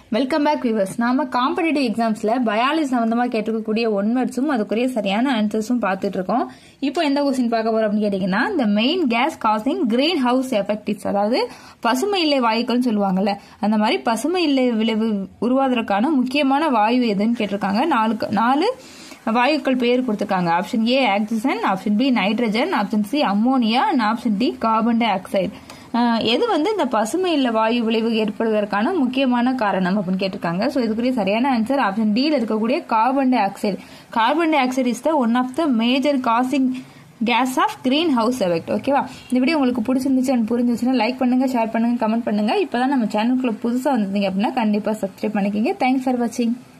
welcome back viewers நாம competitive எக்ஸாம்ஸ்ல biology சம்பந்தமா கேட்டிருக்கக்கூடிய ஒன் வேர்ட்ஸும் அதுக்குரிய சரியான ஆன்சர்ஸும் பார்த்துட்டு இருக்கோம் இப்போ எந்த கொஸ்டின் பார்க்க போறோம் அப்படின்னு கேட்டீங்கன்னா இந்த main gas causing green house effects அதாவது பசுமை இல்லை வாயுக்கள்னு சொல்லுவாங்கல்ல அந்த மாதிரி பசுமை இல்லை விளைவு உருவாவதற்கான முக்கியமான வாயு எதுன்னு கேட்டிருக்காங்க நாலு நாலு வாயுக்கள் பெயர் கொடுத்துருக்காங்க option A oxygen option B nitrogen option C ammonia and option D carbon dioxide எது வந்து இந்த பசுமை இல்ல வாயு விளைவு ஏற்படுவதற்கான முக்கியமான காரணம் அப்படின்னு கேட்டிருக்காங்க ஸோ இதுக்குரிய சரியான ஆன்சர் ஆப்ஷன் டியில் இருக்கக்கூடிய carbon dioxide carbon dioxide is the one of the major causing gas of green house effect ஓகேவா இந்த வீடியோ உங்களுக்கு பிடிச்சிருந்துச்சு அண்ட் புரிஞ்சிச்சுன்னா லைக் பண்ணுங்க ஷேர் பண்ணுங்க கமெண்ட் பண்ணுங்க இப்பதான் நம்ம சேனலுக்குள்ள புதுசாக வந்திருந்தீங்க அப்படின்னா கண்டிப்பா சப்ஸ்கிரைப் பண்ணிக்கிங்க தேங்க்ஸ் ஃபார் வாட்சிங்